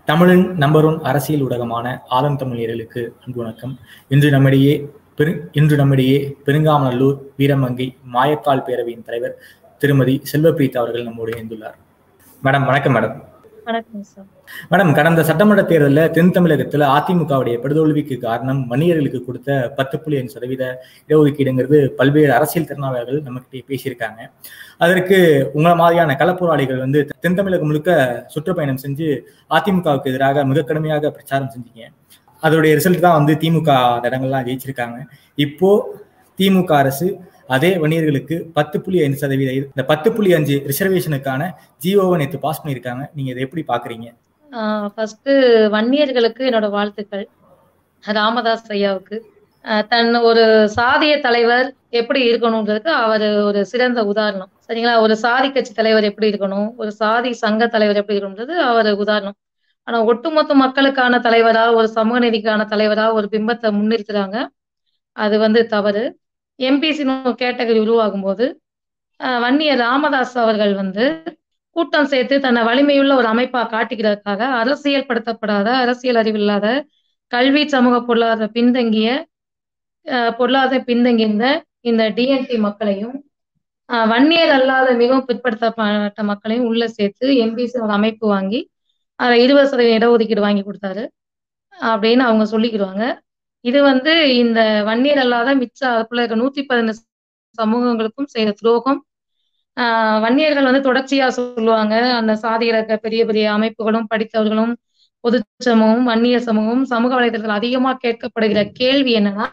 தமிழின் number one அரசியல் ஊடகமான ஆதம் தமிழர்களுக்கு அன்பு வணக்கம் இன்று நம்மிடையே பெரு இன்று நம்மிடையே பெருங்காமநல்லூர் வீரமங்கை மாயக்கால் பேரவையின் தலைவர் திருமதி செல்வபிரீத் அவர்கள் நம்மோடு இணைந்துள்ளார் மேடம் வணக்கம் மேடம் வணக்கம் சார் மேடம் கடந்த சட்டமன்ற தேர்தலில் தென் தமிழகத்தில் அதிமுகவுடைய படுதோல்விக்கு காரணம் வன்னியர்களுக்கு கொடுத்த பத்து புள்ளி அஞ்சு சதவீத இடஒதுக்கீடுங்கிறது பல்வேறு அரசியல் திறனாளர்கள் நம்மகிட்ட பேசியிருக்காங்க அதற்கு உங்களை மாதிரியான களப்போராளிகள் வந்து தென் தமிழகம் முழுக்க சுற்றுப்பயணம் செஞ்சு அதிமுகவுக்கு எதிராக மிக கடுமையாக பிரச்சாரம் செஞ்சீங்க அதோடைய ரிசல்ட் தான் வந்து திமுக அந்த இடங்கள்லாம் ஜெயிச்சிருக்காங்க இப்போ திமுக அரசு அதே வன்னியர்களுக்கு பத்து புள்ளி ஐந்து சதவீத இந்த பத்து புள்ளி அஞ்சு ரிசர்வேஷனுக்கான ஜியோவை நேற்று பாஸ் பண்ணியிருக்காங்க நீங்க இதை எப்படி பாக்குறீங்க ஃபர்ஸ்ட் வன்னியர்களுக்கு என்னோட வாழ்த்துக்கள் ராமதாஸ் ஐயாவுக்கு ஆஹ் தன் ஒரு சாதிய தலைவர் எப்படி இருக்கணுன்றதுக்கு அவர் ஒரு சிறந்த உதாரணம் சரிங்களா ஒரு சாதி கட்சி தலைவர் எப்படி இருக்கணும் ஒரு சாதி சங்க தலைவர் எப்படி இருக்கணுன்றது அவர் உதாரணம் ஆனா ஒட்டுமொத்த மக்களுக்கான தலைவரா ஒரு சமூக நீதிக்கான தலைவரா ஒரு பிம்பத்தை முன்னிறுத்துறாங்க அது வந்து தவறு எம்பிசி கேட்டகரி உருவாகும் போது வன்னியர் ராமதாஸ் அவர்கள் வந்து கூட்டம் சேர்த்து தன்னை வலிமையுள்ள ஒரு அமைப்பா காட்டிக்கிறதுக்காக அரசியல் படுத்தப்படாத அரசியல் அறிவில்லாத கல்வி சமூக பொருளாதார பின்தங்கிய பொருளாதார பின்தங்கியிருந்த இந்த டிஎன்டி மக்களையும் வன்னியர் அல்லாத மிகவும் பிற்படுத்தப்பட்ட மக்களையும் உள்ள சேர்த்து எம்பிசி ஒரு அமைப்பு வாங்கி அதில் இருபது சதவீதம் இடஒதுக்கீடு வாங்கி கொடுத்தாரு அப்படின்னு அவங்க சொல்லிக்கிடுவாங்க இது வந்து இந்த வன்னியர் அல்லாத மிச்ச அதுக்குள்ள இருக்க நூத்தி பதினஞ்சு சமூகங்களுக்கும் செய்த துரோகம் ஆஹ் வன்னியர்கள் வந்து தொடர்ச்சியா சொல்லுவாங்க அந்த சாதியில இருக்க பெரிய பெரிய அமைப்புகளும் படித்தவர்களும் பொது சமூகமும் வன்னியர் சமூகமும் சமூக வலைதளத்தில் அதிகமா கேட்கப்படுகிற கேள்வி என்னன்னா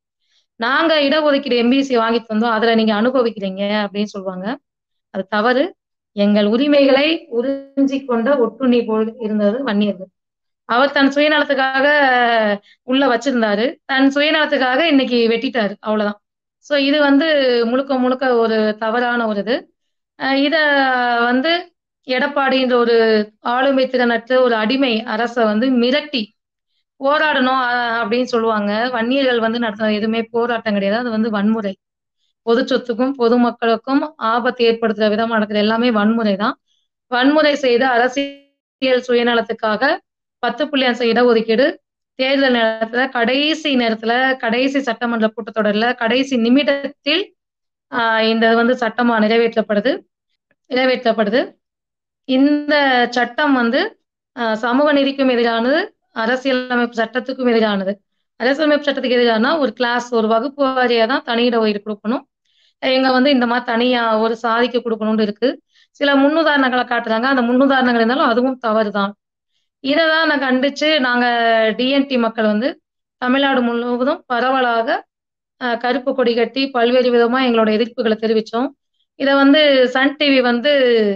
நாங்க இடஒதுக்கீடு எம்பிசி வாங்கி தந்தோம் அதுல நீங்க அனுபவிக்கிறீங்க அப்படின்னு சொல்லுவாங்க அது தவறு எங்கள் உரிமைகளை உறிஞ்சி கொண்ட ஒட்டுண்ணி போல் இருந்தது வன்னியர்கள் அவர் தன் சுயநலத்துக்காக உள்ள வச்சிருந்தாரு தன் சுயநலத்துக்காக இன்னைக்கு வெட்டிட்டாரு அவ்வளவுதான் சோ இது வந்து முழுக்க முழுக்க ஒரு தவறான ஒரு இது இத வந்து எடப்பாடின்ற ஒரு ஆளுமை திறனற்ற ஒரு அடிமை அரசை வந்து மிரட்டி போராடணும் அப்படின்னு சொல்லுவாங்க வன்னியர்கள் வந்து நடத்துற எதுவுமே போராட்டம் கிடையாது அது வந்து வன்முறை பொது சொத்துக்கும் பொதுமக்களுக்கும் ஆபத்து ஏற்படுத்துற விதமா நடக்கிற எல்லாமே வன்முறை தான் வன்முறை செய்த அரசியல் சுயநலத்துக்காக பத்து புள்ளி அஞ்சு இடஒதுக்கீடு தேர்தல் நேரத்துல கடைசி நேரத்துல கடைசி சட்டமன்ற கூட்டத்தொடர்ல கடைசி நிமிடத்தில் ஆஹ் இந்த வந்து சட்டமா நிறைவேற்றப்படுது நிறைவேற்றப்படுது இந்த சட்டம் வந்து சமூக நீதிக்கும் எதிரானது அரசியலமைப்பு சட்டத்துக்கும் எதிரானது அரசியலமைப்பு சட்டத்துக்கு எதிரானா ஒரு கிளாஸ் ஒரு வகுப்பு வாரியா தான் தனியிட ஒதுக்கீடு கொடுக்கணும் இங்க வந்து இந்த மாதிரி தனியா ஒரு சாதிக்கு கொடுக்கணும்னு இருக்கு சில முன்னுதாரணங்களை காட்டுறாங்க அந்த முன்னுதாரணங்கள் இருந்தாலும் அதுவும் தவறு தான் இதை தான் நான் கண்டிச்சு நாங்க டிஎன்டி மக்கள் வந்து தமிழ்நாடு முழுவதும் பரவலாக கருப்பு கொடி கட்டி பல்வேறு விதமா எங்களோட எதிர்ப்புகளை தெரிவித்தோம் இதை வந்து சன் டிவி வந்து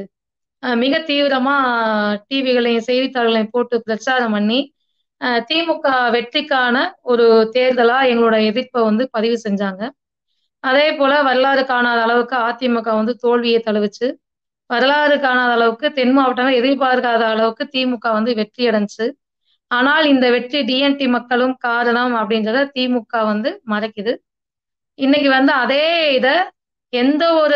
மிக தீவிரமா டிவிகளையும் செய்தித்தாள்களையும் போட்டு பிரச்சாரம் பண்ணி திமுக வெற்றிக்கான ஒரு தேர்தலா எங்களோட எதிர்ப்பை வந்து பதிவு செஞ்சாங்க அதே போல வரலாறு காணாத அளவுக்கு அதிமுக வந்து தோல்வியை தழுவிச்சு வரலாறு காணாத அளவுக்கு தென் மாவட்டங்கள் எதிர்பார்க்காத அளவுக்கு திமுக வந்து வெற்றி அடைஞ்சு ஆனால் இந்த வெற்றி டிஎன்டி மக்களும் காரணம் அப்படின்றத திமுக வந்து மறைக்குது இன்னைக்கு வந்து அதே இத எந்த ஒரு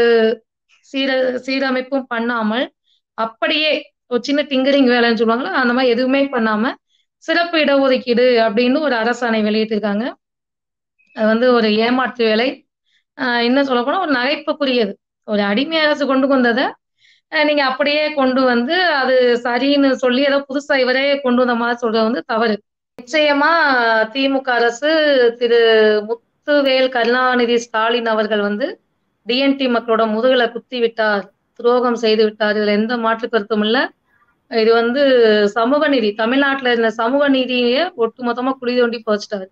சீர சீரமைப்பும் பண்ணாமல் அப்படியே ஒரு சின்ன டிங்கரிங் வேலைன்னு சொல்லுவாங்களோ அந்த மாதிரி எதுவுமே பண்ணாம சிறப்பு இடஒதுக்கீடு அப்படின்னு ஒரு அரசாணை வெளியிட்டிருக்காங்க அது வந்து ஒரு ஏமாற்று வேலை ஆஹ் இன்னும் சொல்ல போனா ஒரு நகைப்புக்குரியது ஒரு அடிமை அரசு கொண்டு வந்ததை நீங்க அப்படியே கொண்டு வந்து அது சரின்னு சொல்லி ஏதோ புதுசா இவரே கொண்டு வந்த மாதிரி சொல்றது வந்து தவறு நிச்சயமா திமுக அரசு திரு முத்துவேல் கருணாநிதி ஸ்டாலின் அவர்கள் வந்து டிஎன்டி மக்களோட முதுகலை குத்தி விட்டார் துரோகம் செய்து விட்டார் இதுல எந்த மாற்று கருத்தும் இல்ல இது வந்து சமூக நீதி தமிழ்நாட்டுல இருந்த சமூக நீதியை ஒட்டுமொத்தமா குழி தோண்டி போச்சுட்டாரு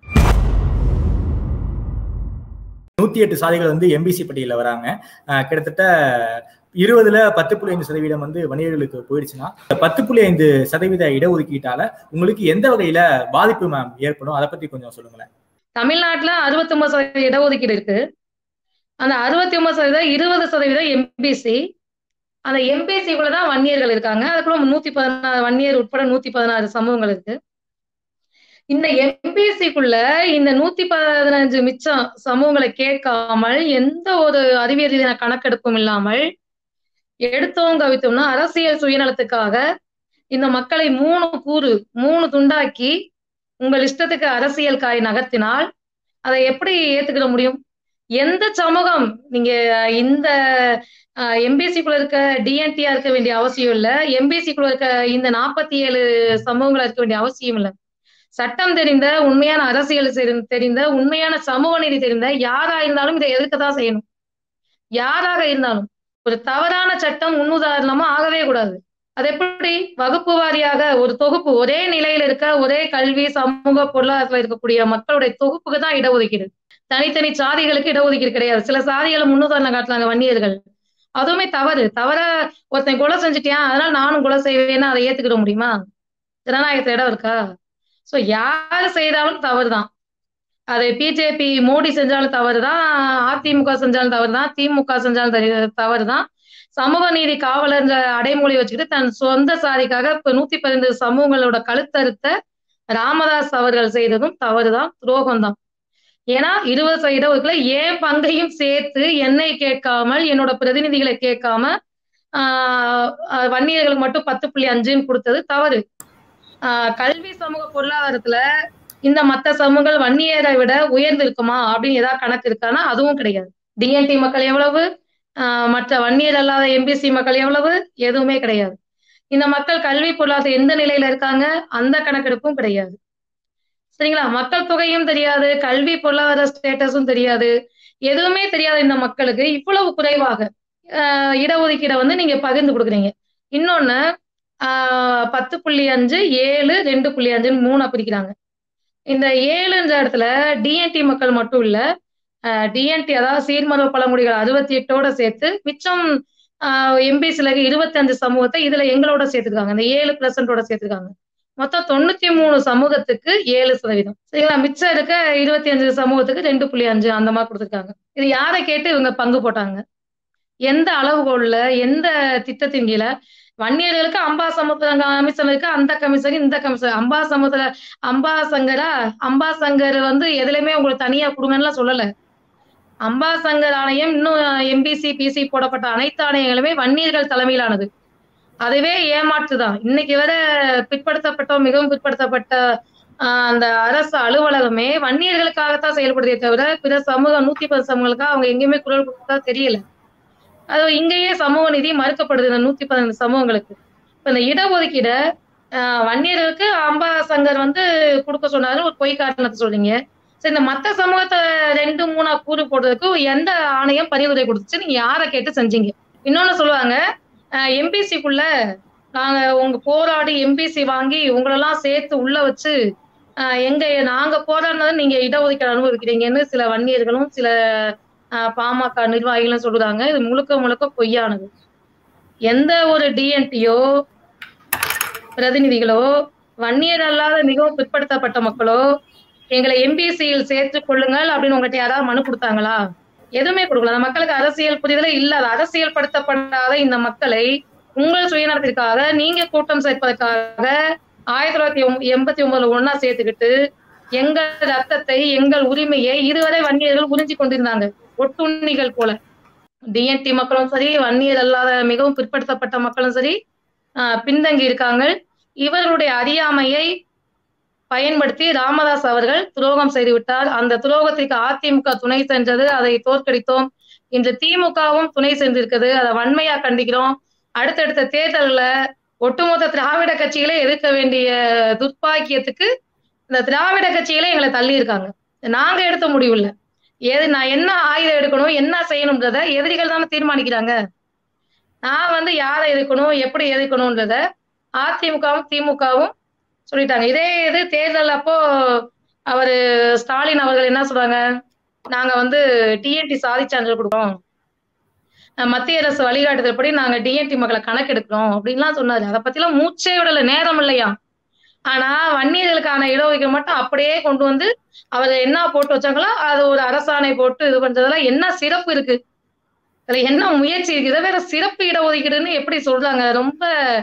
நூத்தி எட்டு சாதிகள் வந்து எம்பிசி பட்டியலில் வராங்க கிட்டத்தட்ட இருபதுல பத்து புள்ளி ஐந்து சதவீதம் வந்து வணிகர்களுக்கு போயிடுச்சுன்னா பத்து புள்ளி ஐந்து சதவீத இடஒதுக்கீட்டால உங்களுக்கு எந்த வகையில பாதிப்பு மேம் ஏற்படும் அதை பத்தி கொஞ்சம் சொல்லுங்களேன் தமிழ்நாட்டுல அறுபத்தி ஒன்பது சதவீத இடஒதுக்கீடு இருக்கு அந்த அறுபத்தி ஒன்பது சதவீதம் இருபது சதவீதம் எம்பிசி அந்த எம்பிசிக்குள்ள தான் வன்னியர்கள் இருக்காங்க அதுக்குள்ள நூத்தி பதினாறு வன்னியர் உட்பட நூத்தி பதினாறு சமூகங்கள் இருக்கு இந்த எம்பிசிக்குள்ள இந்த நூத்தி பதினஞ்சு மிச்சம் சமூகங்களை கேட்காமல் எந்த ஒரு அறிவியல் ரீதியான கணக்கெடுப்பும் இல்லாமல் எடுத்தோம் கவித்தோம்னா அரசியல் சுயநலத்துக்காக இந்த மக்களை மூணு கூறு மூணு துண்டாக்கி உங்கள் இஷ்டத்துக்கு அரசியல் காய் நகர்த்தினால் அதை எப்படி ஏத்துக்கிட முடியும் எந்த சமூகம் நீங்க இந்த எம்பிசிக்குள்ள இருக்க டிஎன்டியா இருக்க வேண்டிய அவசியம் இல்ல எம்பிசிக்குள்ள இருக்க இந்த நாற்பத்தி ஏழு சமூகங்களா இருக்க வேண்டிய அவசியம் இல்ல சட்டம் தெரிந்த உண்மையான அரசியல் தெரி- தெரிந்த உண்மையான சமூக நீதி தெரிந்த யாரா இருந்தாலும் இதை எதிர்க்கத்தான் செய்யணும் யாராக இருந்தாலும் ஒரு தவறான சட்டம் முன்னுதாரணமா ஆகவே கூடாது அது எப்படி வகுப்பு வாரியாக ஒரு தொகுப்பு ஒரே நிலையில இருக்க ஒரே கல்வி சமூக பொருளாதாரத்துல இருக்கக்கூடிய மக்களுடைய தொகுப்புக்கு தான் இடஒதுக்கீடு தனித்தனி சாதிகளுக்கு இடஒதுக்கீடு கிடையாது சில சாதிகளை முன்னுதாரணம் காட்டுறாங்க வன்னியர்கள் அதுவுமே தவறு தவற ஒருத்தன் கொலை செஞ்சுட்டியான் அதனால நானும் கொலை செய்வேன்னு அதை ஏத்துக்கிட முடியுமா ஜனநாயகத்துல இடம் இருக்கா சோ யாரு செய்தாலும் தவறுதான் அதை பிஜேபி மோடி செஞ்சாலும் தவறுதான் அதிமுக செஞ்சாலும் தவறுதான் திமுக செஞ்சாலும் தரி- தவறுதான் சமூக நீதி காவலர்ன்ற அடைமொழி வச்சுக்கிட்டு தன் சொந்த சாதிக்காக இப்ப நூத்தி பதினைந்து சமூகங்களோட கழுத்தறுத்த ராமதாஸ் அவர்கள் செய்ததும் தவறுதான் துரோகம் தான் ஏன்னா இருபது சதவீத ஒதுக்கீடுல ஏன் பங்கையும் சேர்த்து என்னை கேட்காமல் என்னோட பிரதிநிதிகளை கேட்காம ஆஹ் ஆஹ் வன்னியர்களுக்கு மட்டும் பத்து புள்ளி அஞ்சுன்னு கொடுத்தது தவறு ஆஹ் கல்வி சமூக பொருளாதாரத்துல இந்த மத்த சமூகங்கள் வன்னியரை விட உயர்ந்து இருக்குமா அப்படின்னு ஏதாவது கணக்கு இருக்கான்னா அதுவும் கிடையாது டிஎன்டி மக்கள் எவ்வளவு ஆஹ் மற்ற வன்னியர் அல்லாத எம்பிசி மக்கள் எவ்வளவு எதுவுமே கிடையாது இந்த மக்கள் கல்வி பொருளாதார எந்த நிலையில இருக்காங்க அந்த கணக்கெடுப்பும் கிடையாது சரிங்களா மக்கள் தொகையும் தெரியாது கல்வி பொருளாதார ஸ்டேட்டஸும் தெரியாது எதுவுமே தெரியாத இந்த மக்களுக்கு இவ்வளவு குறைவாக ஆஹ் இடஒதுக்கீடை வந்து நீங்க பகிர்ந்து கொடுக்குறீங்க இன்னொன்னு ஆஹ் பத்து புள்ளி அஞ்சு ஏழு ரெண்டு புள்ளி அஞ்சுன்னு மூணா பிரிக்கிறாங்க இந்த ஏழுன்ற இடத்துல டிஎன்டி மக்கள் மட்டும் இல்ல டிஎன்டி அதாவது சீர்மரபு பழங்குடிகள் அறுபத்தி எட்டோட சேர்த்து மிச்சம் எம்பிசில இருபத்தி அஞ்சு சமூகத்தை இதுல எங்களோட சேர்த்துருக்காங்க இந்த ஏழு பெர்சன்டோட சேர்த்துருக்காங்க மொத்தம் தொண்ணூத்தி மூணு சமூகத்துக்கு ஏழு சதவீதம் சரிங்களா மிச்சம் இருக்க இருபத்தி அஞ்சு சமூகத்துக்கு ரெண்டு புள்ளி அஞ்சு அந்த மாதிரி கொடுத்துருக்காங்க இது யாரை கேட்டு இவங்க பங்கு போட்டாங்க எந்த அளவுகோல்ல எந்த திட்டத்தின் கீழே வன்னியர்களுக்கு அம்பா சமுத்திர கமிஷன் இருக்கு அந்த கமிஷன் இந்த commission Amba Samudra Ambasankara Ambasankar வந்து எதுலையுமே உங்களுக்கு தனியா கொடுங்கன்னு சொல்லல அம்பா சங்கர் ஆணையம் இன்னும் எம்பிசி பிசி போடப்பட்ட அனைத்து ஆணையங்களுமே வன்னியர்கள் தலைமையிலானது அதுவே ஏமாற்றுதான் இன்னைக்கு வரை பிற்படுத்தப்பட்ட மிகவும் பிற்படுத்தப்பட்ட ஆஹ் அந்த அரசு அலுவலகமே வன்னியர்களுக்காகத்தான் செயல்படுதே தவிர பிற சமூக நூத்தி பத்து சமூகங்களுக்காக அவங்க எங்கேயுமே குரல் கொடுத்தா தெரியல அது இங்கேயே சமூக நீதி மறுக்கப்படுது இந்த நூத்தி பதினஞ்சு சமூகங்களுக்கு இப்ப இந்த இடஒதுக்கீட ஆஹ் வன்னியர்களுக்கு அம்பா சங்கர் வந்து கொடுக்க சொன்னாரு ஒரு பொய் காரணத்தை சொல்றீங்க சரி இந்த மத்த சமூகத்தை ரெண்டு மூணா கூறு போடுறதுக்கு எந்த ஆணையம் பரிந்துரை கொடுத்துச்சு நீங்க யாரை கேட்டு செஞ்சீங்க இன்னொன்னு சொல்லுவாங்க எம்பிசிக்குள்ள நாங்க உங்க போராடி எம்பிசி வாங்கி உங்களெல்லாம் சேர்த்து உள்ள வச்சு ஆஹ் எங்க நாங்க போராடினதை நீங்க இடஒதுக்கீடு அனுபவிக்கிறீங்கன்னு சில வன்னியர்களும் சில ஆஹ் பாமக நிர்வாகிகளும் சொல்றாங்க இது முழுக்க முழுக்க பொய்யானது எந்த ஒரு டிஎன்டியோ பிரதிநிதிகளோ வன்னியர் அல்லாத மிகவும் பிற்படுத்தப்பட்ட மக்களோ எங்களை எம்பிசியில் சேர்த்துக் கொள்ளுங்கள் அப்படின்னு உங்ககிட்ட யாராவது மனு கொடுத்தாங்களா எதுவுமே கொடுக்கல அந்த மக்களுக்கு அரசியல் புரிதலே இல்லாத அரசியல் படுத்தப்படாத இந்த மக்களை உங்கள் சுயநலத்திற்காக நீங்க கூட்டம் சேர்ப்பதற்காக ஆயிரத்தி தொள்ளாயிரத்தி எண்பத்தி ஒன்பதுல ஒன்னா சேர்த்துக்கிட்டு எங்கள் ரத்தத்தை எங்கள் உரிமையை இதுவரை வன்னியர்கள் உறிஞ்சி கொண்டிருந்தாங்க ஒட்டுண்ணிகள் போல டிஎன்டி மக்களும் சரி வன்னியர் அல்லாத மிகவும் பிற்படுத்தப்பட்ட மக்களும் சரி ஆஹ் பின்தங்கி இருக்காங்க இவர்களுடைய அறியாமையை பயன்படுத்தி ராமதாஸ் அவர்கள் துரோகம் செய்து விட்டார் அந்த துரோகத்திற்கு அதிமுக துணை சென்றது அதை தோற்கடித்தோம் இன்று திமுகவும் துணை சென்றிருக்கிறது அதை வன்மையா கண்டிக்கிறோம் அடுத்தடுத்த தேர்தல்ல ஒட்டுமொத்த திராவிட கட்சிகளே எதிர்க்க வேண்டிய துர்ப்பாக்கியத்துக்கு இந்த திராவிட கட்சிகளே எங்களை தள்ளி இருக்காங்க நாங்க எடுத்த முடிவு இல்ல எது நான் என்ன ஆயுதம் எடுக்கணும் என்ன செய்யணும்ன்றத எதிரிகள் தானே தீர்மானிக்கிறாங்க நான் வந்து யாரை எதிர்க்கணும் எப்படி எதிர்க்கணும்ன்றத அதிமுகவும் திமுகவும் சொல்லிட்டாங்க இதே இது தேர்தல் அப்போ அவரு ஸ்டாலின் அவர்கள் என்ன சொல்றாங்க நாங்க வந்து டிஎன்டி சாதி சான்றிதழ் கொடுக்குறோம் மத்திய அரசு வழிகாட்டுதல்படி நாங்க டிஎன்டி மக்களை கணக்கெடுக்கிறோம் அப்படின்லாம் சொன்னாரு அதை பத்தி எல்லாம் மூச்சே விடல நேரம் இல்லையா ஆனா வன்னியர்களுக்கான இடஒதுக்கீடு மட்டும் அப்படியே கொண்டு வந்து அவர் என்ன போட்டு வச்சாங்களோ அது ஒரு அரசாணை போட்டு இது பண்றதுல என்ன சிறப்பு இருக்கு அதுல என்ன முயற்சி இருக்கு இதை வேற சிறப்பு இடஒதுக்கீடுன்னு எப்படி சொல்றாங்க ரொம்ப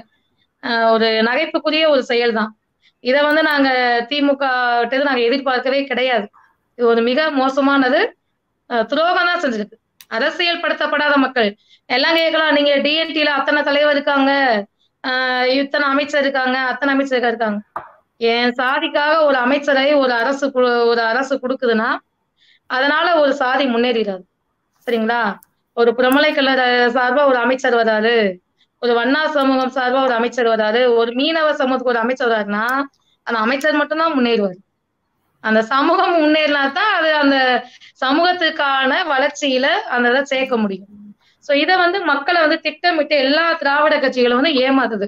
ஒரு நகைப்புக்குரிய ஒரு செயல் தான் இதை வந்து நாங்க திமுக நாங்க எதிர்பார்க்கவே கிடையாது இது ஒரு மிக மோசமானது துரோகம் தான் செஞ்சிருக்கு அரசியல் படுத்தப்படாத மக்கள் எல்லாம் கேட்கலாம் நீங்க டிஎன்டில அத்தனை தலைவர் இருக்காங்க ஆஹ் இத்தனை அமைச்சர் இருக்காங்க அத்தனை அமைச்சர் இருக்காங்க என் சாதிக்காக ஒரு அமைச்சரை ஒரு அரசு கு- ஒரு அரசு கொடுக்குதுன்னா அதனால ஒரு சாதி முன்னேறிடாது சரிங்களா ஒரு புறமலை கலர் சார்பா ஒரு அமைச்சர் வராரு ஒரு வண்ணா சமூகம் சார்பா ஒரு அமைச்சர் வராரு ஒரு மீனவ சமூகத்துக்கு ஒரு அமைச்சர் வராருன்னா அந்த அமைச்சர் மட்டும்தான் முன்னேறுவார் அந்த சமூகம் முன்னேறினா தான் அது அந்த சமூகத்துக்கான வளர்ச்சியில அந்த இதை சேர்க்க முடியும் சோ இத வந்து மக்களை வந்து திட்டமிட்டு எல்லா திராவிட கட்சிகளும் வந்து ஏமாத்துது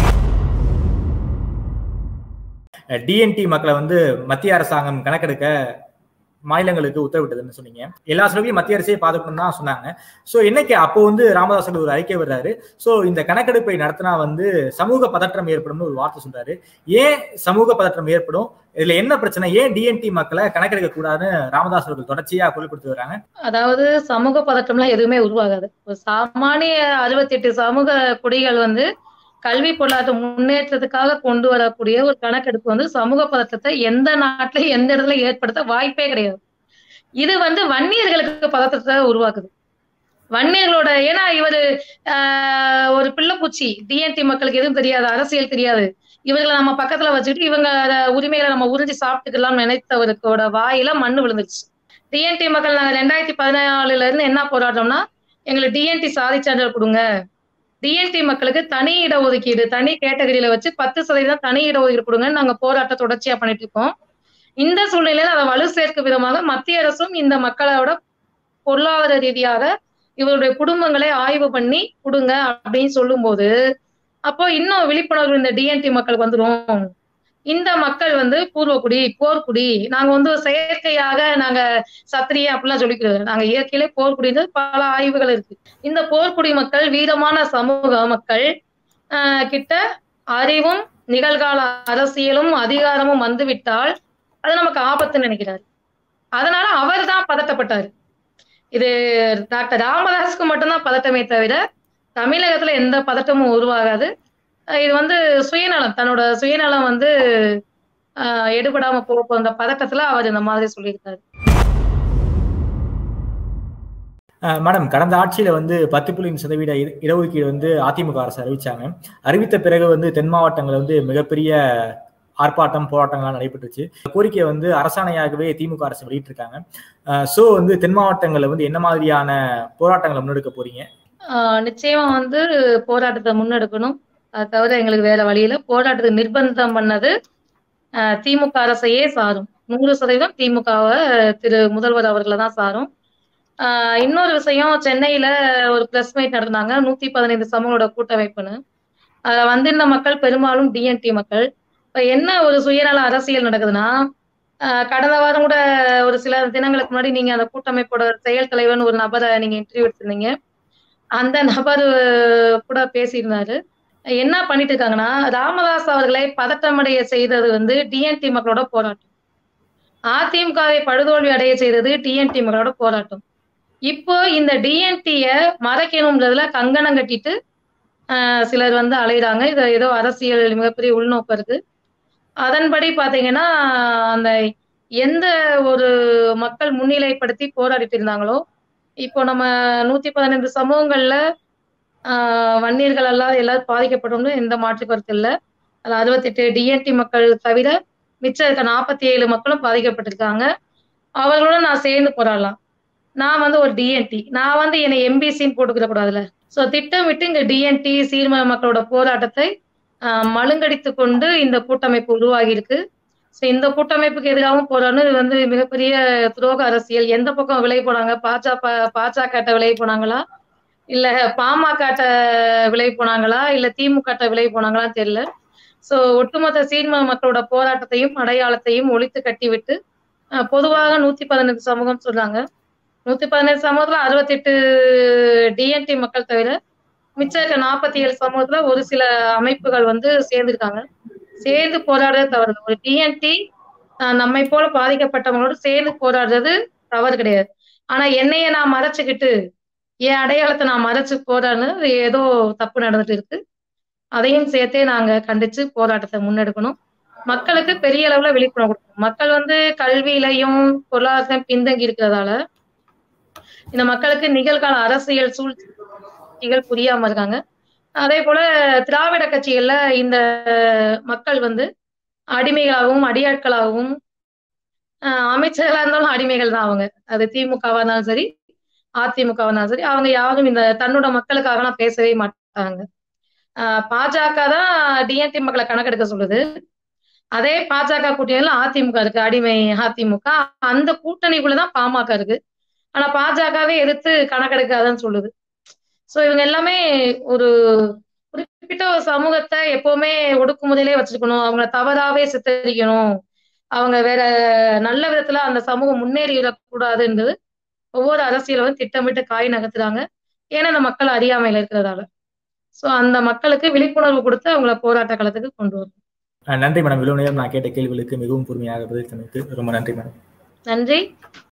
டிஎன்டி மக்களை வந்து மத்திய அரசாங்கம் கணக்கெடுக்க மாநிலங்களுக்கு உத்தரவிட்டதுன்னு சொன்னீங்க எல்லா செலவையும் மத்திய அரசே பாதுகாக்கணும் தான் சொன்னாங்க சோ இன்னைக்கு அப்போ வந்து ராமதாசன் ஒரு அறிக்கை வர்றாரு சோ இந்த கணக்கெடுப்பை நடத்தினா வந்து சமூக பதற்றம் ஏற்படும்னு ஒரு வார்த்தை சொல்றாரு ஏன் சமூக பதற்றம் ஏற்படும் இதுல என்ன பிரச்சனை ஏன் டிஎன்டி மக்களை கணக்கெடுக்க கூடாதுன்னு ராமதாஸ் அவர்கள் தொடர்ச்சியா குரல் கொடுத்து வர்றாங்க அதாவது சமூக பதற்றம்லாம் எதுவுமே உருவாகாது ஒரு சாமானிய அறுபத்தி எட்டு சமூக குடிகள் வந்து கல்வி பொருளாதார முன்னேற்றத்துக்காக கொண்டு வரக்கூடிய ஒரு கணக்கெடுப்பு வந்து சமூக பதற்றத்தை எந்த நாட்டுல எந்த இடத்துல ஏற்படுத்த வாய்ப்பே கிடையாது இது வந்து வன்னியர்களுக்கு பதற்றத்தை உருவாக்குது வன்னியர்களோட ஏன்னா இவரு ஆஹ் ஒரு பிள்ளைப்பூச்சி டிஎன்டி மக்களுக்கு எதுவும் தெரியாது அரசியல் தெரியாது இவங்களை நம்ம பக்கத்துல வச்சுக்கிட்டு இவங்க அத உரிமைகளை நம்ம உறிஞ்சி சாப்பிட்டுக்கலாம் நினைத்தவருக்கோட வாயில மண்ணு விழுந்துருச்சு டிஎன்டி மக்கள் நாங்க ரெண்டாயிரத்தி பதினாலுல இருந்து என்ன போராட்டம்னா எங்களுக்கு டிஎன்டி சாதி சான்றிதழ் கொடுங்க டிஎன்டி மக்களுக்கு தனி இட ஒதுக்கீடு தனி கேட்டகரியில வச்சு பத்து சதவீதம் தனி இட ஒதுக்கீடு கொடுங்கன்னு நாங்க போராட்டம் தொடர்ச்சியா பண்ணிட்டு இருக்கோம் இந்த சூழ்நிலையில அதை வலு சேர்க்கும் விதமாக மத்திய அரசும் இந்த மக்களோட பொருளாதார ரீதியாக இவருடைய குடும்பங்களை ஆய்வு பண்ணி கொடுங்க அப்படின்னு சொல்லும்போது அப்போ இன்னும் விழிப்புணர்வு இந்த டிஎன்டி மக்களுக்கு வந்துடும் இந்த மக்கள் வந்து பூர்வக்குடி போர்க்குடி நாங்க வந்து செயற்கையாக நாங்க சத்திரிய அப்படிலாம் சொல்லிக்கிறது நாங்க இயற்கையிலே போர்க்குடின்னு பல ஆய்வுகள் இருக்கு இந்த போர்க்குடி மக்கள் வீரமான சமூக மக்கள் ஆஹ் கிட்ட அறிவும் நிகழ்கால அரசியலும் அதிகாரமும் வந்துவிட்டால் அது நமக்கு ஆபத்துன்னு நினைக்கிறாரு அதனால அவர் தான் பதட்டப்பட்டாரு இது டாக்டர் ராமதாஸுக்கு மட்டும்தான் பதட்டமே தவிர தமிழகத்துல எந்த பதட்டமும் உருவாகாது அஹ் இது வந்து சுயநலம் தன்னோட சுயநலம் வந்து ஆஹ் எடுபடாம போக அந்த பதட்டத்துல அவர் இந்த மாதிரி சொல்லியிருக்காரு அஹ் மேடம் கடந்த ஆட்சியில வந்து பத்து புள்ளி சதவீத இட- இடஒதுக்கீடு வந்து அதிமுக அரசு அறிவிச்சாங்க அறிவித்த பிறகு வந்து தென் மாவட்டங்கள் வந்து மிகப்பெரிய ஆர்ப்பாட்டம் போராட்டங்கள்லாம் நடைபெற்றுச்சு கோரிக்கையை வந்து அரசாணையாகவே திமுக அரசு வெளியிட்டிருக்காங்க சோ வந்து தென் மாவட்டங்கள்ல வந்து என்ன மாதிரியான போராட்டங்களை முன்னெடுக்க போறீங்க ஆஹ் நிச்சயமா வந்து போராட்டத்தை முன்னெடுக்கணும் அது தவிர எங்களுக்கு வேற வழியில போராட்டத்தை நிர்பந்தம் பண்ணது ஆஹ் திமுக அரசையே சாரும் நூறு சதவீதம் திமுகவை திரு முதல்வர் அவர்களை தான் சாரும் ஆஹ் இன்னொரு விஷயம் சென்னையில ஒரு பிரஸ் மீட் நடந்தாங்க நூத்தி பதினைந்து சமூகங்களோட கூட்டமைப்புன்னு அதுல வந்திருந்த மக்கள் பெரும்பாலும் டிஎன்டி மக்கள் இப்ப என்ன ஒரு சுயநல அரசியல் நடக்குதுன்னா ஆஹ் கடந்த வாரம் கூட ஒரு சில தினங்களுக்கு முன்னாடி நீங்க அந்த கூட்டமைப்போட செயல் தலைவர்னு ஒரு நபரை நீங்க இன்டர்வியூ எடுத்திருந்தீங்க அந்த நபர் கூட பேசியிருந்தாரு என்ன பண்ணிட்டு இருக்காங்கன்னா ராமதாஸ் அவர்களை பதட்டமடைய செய்தது வந்து டிஎன்டி மக்களோட போராட்டம் அதிமுகவை படுதோல்வி அடைய செய்தது டிஎன்டி மக்களோட போராட்டம் இப்போ இந்த டிஎன்டிய மறைக்கணும்ன்றதுல கங்கணம் கட்டிட்டு ஆஹ் சிலர் வந்து அலைகிறாங்க இது ஏதோ அரசியல் மிகப்பெரிய உள்நோக்கம் இருக்கு அதன்படி பாத்தீங்கன்னா அந்த எந்த ஒரு மக்கள் முன்னிலைப்படுத்தி போராடிட்டு இருந்தாங்களோ இப்போ நம்ம நூத்தி பதினைந்து சமூகங்கள்ல ஆஹ் வன்னியர்கள் எல்லாம் எல்லாரும் பாதிக்கப்பட்டோம்னு எந்த மாற்று கருத்து இல்லை அது அறுபத்தெட்டு டிஎன்டி மக்கள் தவிர மிச்சம் இருக்க நாற்பத்தி ஏழு மக்களும் பாதிக்கப்பட்டிருக்காங்க அவர்களோட நான் சேர்ந்து போராடலாம் நான் வந்து ஒரு டிஎன்டி நான் வந்து என்னை எம்பிசின்னு போட்டுக்கிற கூடாதுல சோ திட்டமிட்டு இங்க டிஎன்டி சீர்ம மக்களோட போராட்டத்தை ஆஹ் மழுங்கடித்து கொண்டு இந்த கூட்டமைப்பு உருவாகி இருக்கு ஸோ இந்த கூட்டமைப்புக்கு எதிராகவும் போராடணும் இது வந்து மிகப்பெரிய துரோக அரசியல் எந்த பக்கம் விலை போனாங்க பாஜக பாஜக விலை போனாங்களா இல்ல பாமக விலை போனாங்களா இல்ல திமுக விலை போனாங்களான்னு தெரியல சோ ஒட்டுமொத்த சீர்ம மக்களோட போராட்டத்தையும் அடையாளத்தையும் ஒழித்து கட்டிவிட்டு அஹ் பொதுவாக நூத்தி பதினெட்டு சமூகம் சொல்றாங்க நூத்தி பதினெட்டு சமூகத்துல அறுபத்தெட்டு டிஎன்டி மக்கள் தவிர மிச்சம் இருக்க நாற்பத்தி ஏழு சமூகத்துல ஒரு சில அமைப்புகள் வந்து சேர்ந்திருக்காங்க சேர்ந்து போராடுறது தவறு ஒரு டிஎன்டி நம்மை போல பாதிக்கப்பட்டவங்களோட சேர்ந்து போராடுறது தவறு கிடையாது ஆனா என்னைய நான் மறைச்சுக்கிட்டு என் அடையாளத்தை நான் மறைச்சு போராடுறது ஏதோ தப்பு நடந்துட்டு இருக்கு அதையும் சேர்த்தே நாங்க கண்டிச்சு போராட்டத்தை முன்னெடுக்கணும் மக்களுக்கு பெரிய அளவுல விழிப்புணர்வு கொடுக்கணும் மக்கள் வந்து கல்வியிலையும் பொருளாதாரத்தையும் பின்தங்கி இருக்கிறதால இந்த மக்களுக்கு நிகழ்கால அரசியல் சூழ்ச்சிகள் புரியாம இருக்காங்க அதே போல திராவிட கட்சிகள்ல இந்த மக்கள் வந்து அடிமைகளாகவும் அடியாட்களாகவும் ஆஹ் அமைச்சர்களா இருந்தாலும் அடிமைகள் தான் அவங்க அது திமுகவா இருந்தாலும் சரி அதிமுகவா இருந்தாலும் சரி அவங்க யாரும் இந்த தன்னோட மக்களுக்காகலாம் பேசவே மாட்டாங்க ஆஹ் பாஜக தான் டிஎன்டி மக்களை கணக்கெடுக்க சொல்லுது அதே பாஜக கூட்டணியில அதிமுக இருக்கு அடிமை அதிமுக அந்த கூட்டணிக்குள்ளதான் பாமக இருக்கு ஆனா பாஜகவே எதிர்த்து கணக்கெடுக்காதன்னு சொல்லுது சோ இவங்க எல்லாமே ஒரு குறிப்பிட்ட ஒரு சமூகத்தை எப்பவுமே ஒடுக்குமுறையிலே வச்சிருக்கணும் அவங்கள தவறாவே சித்தரிக்கணும் அவங்க வேற நல்ல விதத்துல அந்த சமூகம் முன்னேறிடக்கூடாதுன்றது ஒவ்வொரு அரசியலும் திட்டமிட்டு காய் நகர்த்துறாங்க ஏன்னா அந்த மக்கள் அறியாமையில இருக்கிறதால சோ அந்த மக்களுக்கு விழிப்புணர்வு கொடுத்து அவங்கள போராட்ட களத்துக்கு கொண்டு வரும் அஹ் நன்றி மேடம் இவ்வளவு நேரம் நான் கேட்ட கேள்விகளுக்கு மிகவும் பொறுமையாக பதில் சொன்னதுக்கு ரொம்ப நன்றி மேடம் நன்றி